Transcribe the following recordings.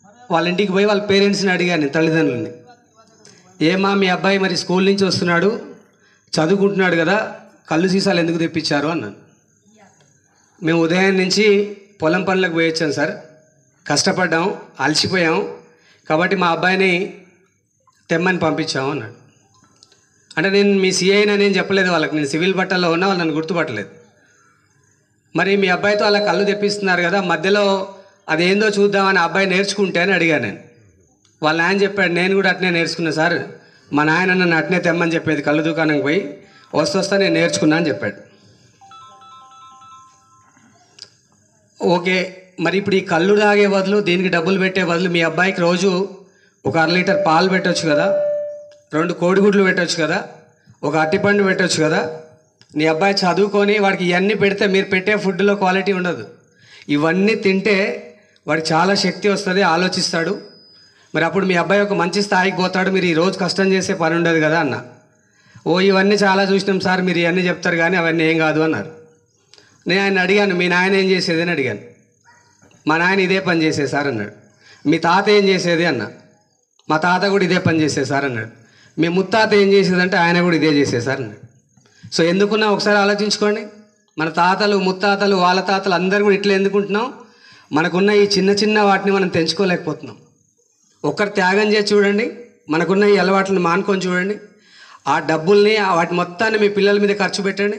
వాళ్ళ ఇంటికి పోయి వాళ్ళ పేరెంట్స్ని అడిగాను నేను తల్లిదండ్రులని ఏమా మీ అబ్బాయి మరి స్కూల్ నుంచి వస్తున్నాడు చదువుకుంటున్నాడు కదా కళ్ళు సీసాలు ఎందుకు తెప్పించారు అన్నాను మేము ఉదయం నుంచి పొలం పనులకు పోయొచ్చాం సార్ కష్టపడ్డాం అలసిపోయాం కాబట్టి మా అబ్బాయిని తెమ్మని పంపించాము అన్నాడు అంటే నేను మీ సిఐనా నేను చెప్పలేదు వాళ్ళకి నేను సివిల్ బట్టల్లో ఉన్నా వాళ్ళు నన్ను గుర్తుపట్టలేదు మరి మీ అబ్బాయితో అలా కళ్ళు తెప్పిస్తున్నారు కదా మధ్యలో అదేందో చూద్దామని ఆ అబ్బాయి నేర్చుకుంటే అని అడిగాను నేను వాళ్ళ నాయన చెప్పాడు నేను కూడా అట్నే నేర్చుకున్నా సార్ మా నాయన నన్ను అట్నే తెమ్మని చెప్పేది కళ్ళు దుకాణంకి పోయి వస్తూ వస్తా నేను నేర్చుకున్నా అని చెప్పాడు ఓకే మరి ఇప్పుడు ఈ కళ్ళు తాగే బదులు దీనికి డబ్బులు పెట్టే బదులు మీ అబ్బాయికి రోజు ఒక అర లీటర్ పాలు పెట్టొచ్చు కదా రెండు కోడిగుడ్లు పెట్టొచ్చు కదా ఒక అట్టిపండు పెట్టొచ్చు కదా నీ అబ్బాయి చదువుకొని వాడికి ఇవన్నీ పెడితే మీరు పెట్టే ఫుడ్లో క్వాలిటీ ఉండదు ఇవన్నీ తింటే వాడికి చాలా శక్తి వస్తుంది ఆలోచిస్తాడు మరి అప్పుడు మీ అబ్బాయి ఒక మంచి స్థాయికి పోతాడు మీరు ఈ రోజు కష్టం చేసే పని ఉండదు కదా అన్న ఓ ఇవన్నీ చాలా చూసినాం సార్ మీరు ఇవన్నీ చెప్తారు కానీ అవన్నీ ఏం కాదు అన్నారు నేను ఆయన అడిగాను మీ నాయన ఏం చేసేది అని అడిగాను మా నాయన ఇదే పని చేసే సార్ అన్నాడు మీ తాత ఏం చేసేది అన్న మా తాత కూడా ఇదే పని చేసే సార్ అన్నాడు మీ ముత్తాత ఏం చేసేదంటే ఆయన కూడా ఇదే చేసే సార్ అన్నాడు సో ఎందుకున్నా ఒకసారి ఆలోచించుకోండి మన తాతలు ముత్తాతలు వాళ్ళ తాతలు అందరూ కూడా ఇట్లా ఎందుకుంటున్నాం మనకున్న ఈ చిన్న చిన్న వాటిని మనం తెంచుకోలేకపోతున్నాం ఒక్కరు త్యాగం చేసి చూడండి మనకున్న ఈ అలవాట్లను మానుకొని చూడండి ఆ డబ్బుల్ని ఆ వాటి మొత్తాన్ని మీ పిల్లల మీద ఖర్చు పెట్టండి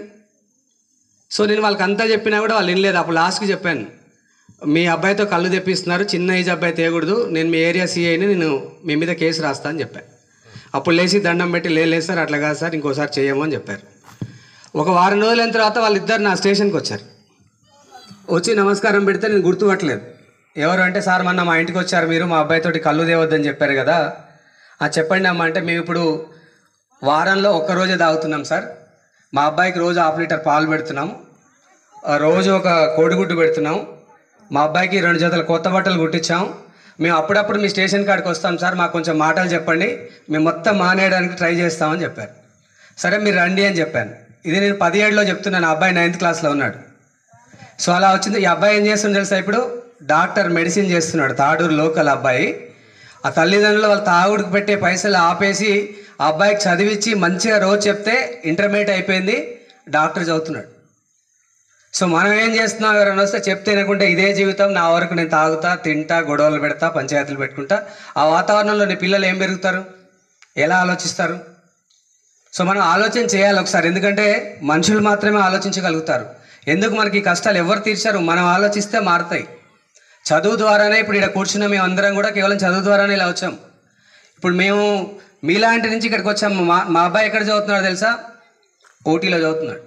సో నేను వాళ్ళకి అంతా చెప్పినా కూడా వాళ్ళు వినలేదు అప్పుడు లాస్ట్కి చెప్పాను మీ అబ్బాయితో కళ్ళు తెప్పిస్తున్నారు చిన్న ఏజ్ అబ్బాయి తేయకూడదు నేను మీ ఏరియా సీఐని నేను మీ మీద కేసు రాస్తా అని చెప్పాను అప్పుడు లేచి దండం పెట్టి "లే, లేదు సార్ అట్లా కాదు సార్ ఇంకోసారి చేయము అని చెప్పారు ఒక వారం రోజులైన తర్వాత వాళ్ళిద్దరు నా స్టేషన్కి వచ్చారు వచ్చి నమస్కారం పెడితే నేను గుర్తుపట్టలేదు ఎవరు అంటే సార్ మొన్న మా ఇంటికి వచ్చారు మీరు మా అబ్బాయితోటి కళ్ళు తేవద్దని చెప్పారు కదా ఆ చెప్పండి అమ్మా అంటే మేము ఇప్పుడు వారంలో ఒక్క రోజే తాగుతున్నాం సార్ మా అబ్బాయికి రోజు హాఫ్ లీటర్ పాలు పెడుతున్నాము ఆ రోజు ఒక కోడిగుడ్డు పెడుతున్నాం మా అబ్బాయికి రెండు జతల కొత్త బట్టలు కుట్టించాం మేము అప్పుడప్పుడు మీ స్టేషన్ కాడికి వస్తాం సార్ మాకు కొంచెం మాటలు చెప్పండి మేము మొత్తం మానేయడానికి ట్రై చేస్తామని చెప్పారు సరే మీరు రండి అని చెప్పాను ఇది నేను పదిహేడులో చెప్తున్నాను ఆ అబ్బాయి నైన్త్ క్లాస్లో ఉన్నాడు సో అలా వచ్చింది ఈ అబ్బాయి ఏం చేస్తున్నాడు తెలుసా ఇప్పుడు డాక్టర్ మెడిసిన్ చేస్తున్నాడు తాడూరు లోకల్ అబ్బాయి ఆ తల్లిదండ్రులు వాళ్ళ తాగుడికి పెట్టే పైసలు ఆపేసి ఆ అబ్బాయికి చదివించి మంచిగా రోజు చెప్తే ఇంటర్మీడియట్ అయిపోయింది డాక్టర్ చదువుతున్నాడు సో మనం ఏం చేస్తున్నాం ఎవరైనా వస్తే చెప్తే వినకుంటే ఇదే జీవితం నా వరకు నేను తాగుతా తింటా గొడవలు పెడతా పంచాయతీలు పెట్టుకుంటా ఆ వాతావరణంలో నీ పిల్లలు ఏం పెరుగుతారు ఎలా ఆలోచిస్తారు సో మనం ఆలోచన చేయాలి ఒకసారి ఎందుకంటే మనుషులు మాత్రమే ఆలోచించగలుగుతారు ఎందుకు మనకి ఈ కష్టాలు ఎవరు తీర్చారు మనం ఆలోచిస్తే మారుతాయి చదువు ద్వారానే ఇప్పుడు ఇక్కడ కూర్చున్న మేము అందరం కూడా కేవలం చదువు ద్వారానే ఇలా వచ్చాం ఇప్పుడు మేము మీలాంటి నుంచి ఇక్కడికి వచ్చాము మా మా అబ్బాయి ఎక్కడ చదువుతున్నాడు తెలుసా ఓటీలో చదువుతున్నాడు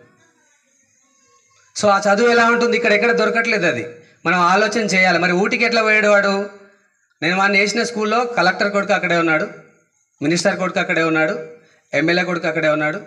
సో ఆ చదువు ఎలా ఉంటుంది ఇక్కడ ఎక్కడ దొరకట్లేదు అది మనం ఆలోచన చేయాలి మరి ఊటికి ఎట్లా పోయాడు వాడు నేను వాడిని వేసిన స్కూల్లో కలెక్టర్ కొడుకు అక్కడే ఉన్నాడు మినిస్టర్ కొడుకు అక్కడే ఉన్నాడు ఎమ్మెల్యే కొడుకు అక్కడే ఉన్నాడు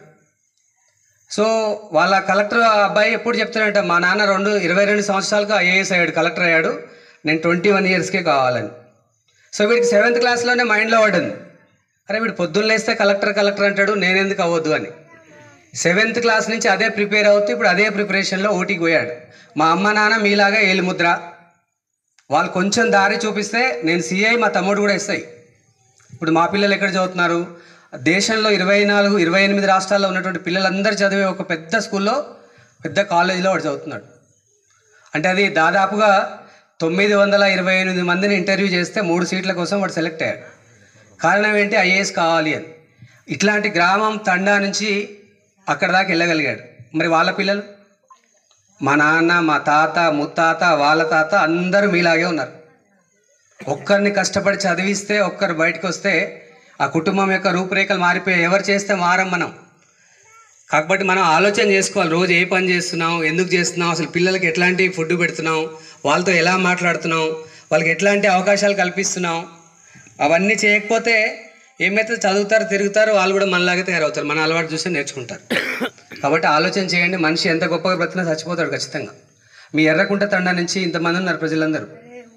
సో వాళ్ళ కలెక్టర్ అబ్బాయి ఎప్పుడు చెప్తాడంట మా నాన్న రెండు ఇరవై రెండు సంవత్సరాలకు ఐఏఎస్ అయ్యాడు కలెక్టర్ అయ్యాడు నేను ట్వంటీ వన్ ఇయర్స్కే కావాలని సో వీడికి సెవెంత్ క్లాస్లోనే మైండ్లో పడింది అరే వీడు పొద్దున్న లేస్తే కలెక్టర్ కలెక్టర్ అంటాడు నేనెందుకు అవ్వద్దు అని సెవెంత్ క్లాస్ నుంచి అదే ప్రిపేర్ అవుతూ ఇప్పుడు అదే ప్రిపరేషన్లో ఓటీకి పోయాడు మా అమ్మ నాన్న మీలాగా ఏలిముద్ర వాళ్ళు కొంచెం దారి చూపిస్తే నేను సిఐ మా తమ్ముడు కూడా ఇస్తాయి ఇప్పుడు మా పిల్లలు ఎక్కడ చదువుతున్నారు దేశంలో ఇరవై నాలుగు ఇరవై ఎనిమిది రాష్ట్రాల్లో ఉన్నటువంటి పిల్లలందరూ చదివే ఒక పెద్ద స్కూల్లో పెద్ద కాలేజీలో వాడు చదువుతున్నాడు అంటే అది దాదాపుగా తొమ్మిది వందల ఇరవై ఎనిమిది మందిని ఇంటర్వ్యూ చేస్తే మూడు సీట్ల కోసం వాడు సెలెక్ట్ అయ్యాడు కారణం ఏంటి ఐఏఎస్ కావాలి అని ఇట్లాంటి గ్రామం తండా నుంచి అక్కడ దాకా వెళ్ళగలిగాడు మరి వాళ్ళ పిల్లలు మా నాన్న మా తాత ముత్తాత వాళ్ళ తాత అందరూ మీలాగే ఉన్నారు ఒక్కరిని కష్టపడి చదివిస్తే ఒక్కరు బయటకు వస్తే ఆ కుటుంబం యొక్క రూపురేఖలు మారిపోయి ఎవరు చేస్తే మారం మనం కాబట్టి మనం ఆలోచన చేసుకోవాలి రోజు ఏ పని చేస్తున్నాం ఎందుకు చేస్తున్నాం అసలు పిల్లలకి ఎట్లాంటి ఫుడ్ పెడుతున్నాం వాళ్ళతో ఎలా మాట్లాడుతున్నాం వాళ్ళకి ఎట్లాంటి అవకాశాలు కల్పిస్తున్నాం అవన్నీ చేయకపోతే ఏమైతే చదువుతారు తిరుగుతారు వాళ్ళు కూడా మనలాగే తయారవుతారు మన అలవాటు చూసి నేర్చుకుంటారు కాబట్టి ఆలోచన చేయండి మనిషి ఎంత గొప్పగా బ్రతినా చచ్చిపోతాడు ఖచ్చితంగా మీ ఎర్రకుంట తండా నుంచి ఇంతమంది ఉన్నారు ప్రజలందరూ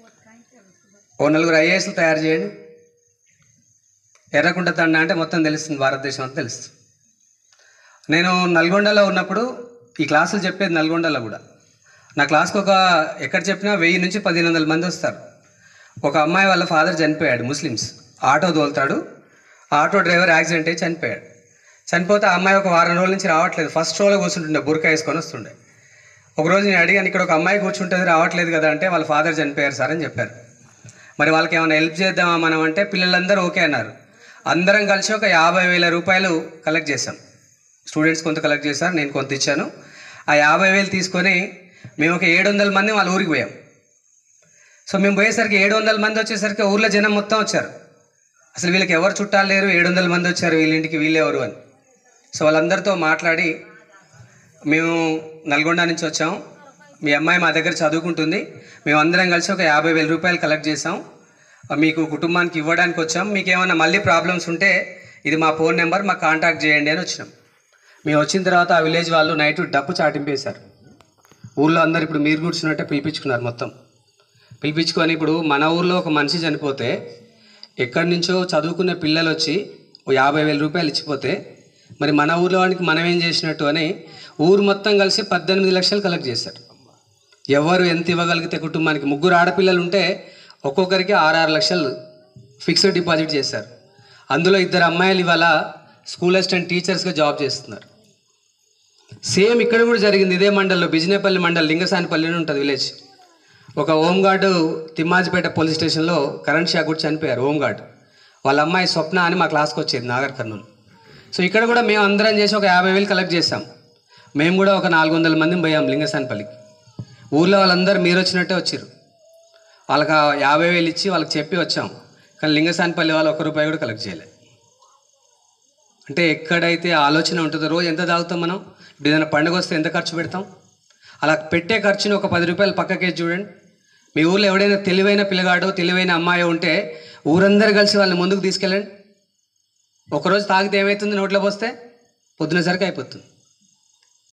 ఓ నలుగురు ఐఏఎస్లు తయారు చేయండి ఎర్రకుంట తండ అంటే మొత్తం తెలుస్తుంది భారతదేశం అంతా తెలుస్తుంది నేను నల్గొండలో ఉన్నప్పుడు ఈ క్లాసులు చెప్పేది నల్గొండలో కూడా నా క్లాస్కి ఒక ఎక్కడ చెప్పినా వెయ్యి నుంచి పదిహేను వందల మంది వస్తారు ఒక అమ్మాయి వాళ్ళ ఫాదర్ చనిపోయాడు ముస్లిమ్స్ ఆటో తోలుతాడు ఆటో డ్రైవర్ యాక్సిడెంట్ అయ్యి చనిపోయాడు చనిపోతే ఆ అమ్మాయి ఒక వారం రోజుల నుంచి రావట్లేదు ఫస్ట్ రోలో కూర్చుంటుండే బురక వేసుకొని వస్తుండే ఒకరోజు నేను అడిగాను ఇక్కడ ఒక అమ్మాయి కూర్చుంటుంది రావట్లేదు కదా అంటే వాళ్ళ ఫాదర్ చనిపోయారు సార్ అని చెప్పారు మరి వాళ్ళకి ఏమైనా హెల్ప్ చేద్దామా మనం అంటే పిల్లలందరూ ఓకే అన్నారు అందరం కలిసి ఒక యాభై వేల రూపాయలు కలెక్ట్ చేశాం స్టూడెంట్స్ కొంత కలెక్ట్ చేశారు నేను కొంత ఇచ్చాను ఆ యాభై వేలు తీసుకొని మేము ఒక ఏడు వందల మంది వాళ్ళ ఊరికి పోయాం సో మేము పోయేసరికి ఏడు వందల మంది వచ్చేసరికి ఊర్లో జనం మొత్తం వచ్చారు అసలు వీళ్ళకి ఎవరు చుట్టాలు లేరు ఏడు వందల మంది వచ్చారు వీళ్ళ ఇంటికి వీళ్ళెవరు అని సో వాళ్ళందరితో మాట్లాడి మేము నల్గొండ నుంచి వచ్చాం మీ అమ్మాయి మా దగ్గర చదువుకుంటుంది మేము అందరం కలిసి ఒక యాభై వేల రూపాయలు కలెక్ట్ చేసాం ఆ, మీకు కుటుంబానికి ఇవ్వడానికి వచ్చాం మీకు ఏమైనా మళ్ళీ ప్రాబ్లమ్స్ ఉంటే ఇది మా ఫోన్ నెంబర్ మాకు కాంటాక్ట్ చేయండి అని వచ్చినాం మేము వచ్చిన తర్వాత ఆ విలేజ్ వాళ్ళు నైట్ డప్పు చాటింపేశారు ఊళ్ళో అందరు ఇప్పుడు మీరు కూర్చున్నట్టే పిలిపించుకున్నారు మొత్తం పిలిపించుకొని ఇప్పుడు మన ఊర్లో ఒక మనిషి చనిపోతే ఎక్కడి నుంచో చదువుకునే పిల్లలు వచ్చి ఓ యాభై వేల రూపాయలు ఇచ్చిపోతే మరి మన ఊర్లో వానికి మనం ఏం చేసినట్టు అని ఊరు మొత్తం కలిసి పద్దెనిమిది లక్షలు కలెక్ట్ చేశారు ఎవరు ఎంత ఇవ్వగలిగితే కుటుంబానికి ముగ్గురు ఆడపిల్లలు ఉంటే ఒక్కొక్కరికి ఆరు లక్షలు ఫిక్స్డ్ డిపాజిట్ చేశారు అందులో ఇద్దరు అమ్మాయిలు ఇవాళ స్కూల్ అసిస్టెంట్ టీచర్స్గా జాబ్ చేస్తున్నారు సేమ్ ఇక్కడ కూడా జరిగింది ఇదే మండల్లో బిజినేపల్లి మండల్ లింగసానిపల్లి అని ఉంటుంది విలేజ్ ఒక హోంగార్డు తిమ్మాజిపేట పోలీస్ స్టేషన్లో కరెంట్ షాక్ కూడా చనిపోయారు హోంగార్డ్ వాళ్ళ అమ్మాయి స్వప్న అని మా క్లాస్కి వచ్చేది నాగర్ కర్నూలు సో ఇక్కడ కూడా మేము అందరం చేసి ఒక యాభై వేలు కలెక్ట్ చేసాం మేము కూడా ఒక నాలుగు వందల మంది పోయాం లింగసానిపల్లికి ఊర్లో వాళ్ళందరూ మీరు వచ్చినట్టే వచ్చారు వాళ్ళకి ఆ యాభై వేలు ఇచ్చి వాళ్ళకి చెప్పి వచ్చాం కానీ లింగసానిపల్లి వాళ్ళు ఒక రూపాయి కూడా కలెక్ట్ చేయలేదు అంటే ఎక్కడైతే ఆలోచన ఉంటుందో రోజు ఎంత తాగుతాం మనం ఇప్పుడు ఏదైనా పండుగ వస్తే ఎంత ఖర్చు పెడతాం అలా పెట్టే ఖర్చుని ఒక పది రూపాయలు పక్కకేసి చూడండి మీ ఊళ్ళో ఎవడైనా తెలివైన పిల్లగాడో తెలివైన అమ్మాయి ఉంటే ఊరందరూ కలిసి వాళ్ళని ముందుకు తీసుకెళ్ళండి ఒకరోజు తాగితే ఏమవుతుంది నోట్లో పోస్తే పొద్దున సరికి అయిపోతుంది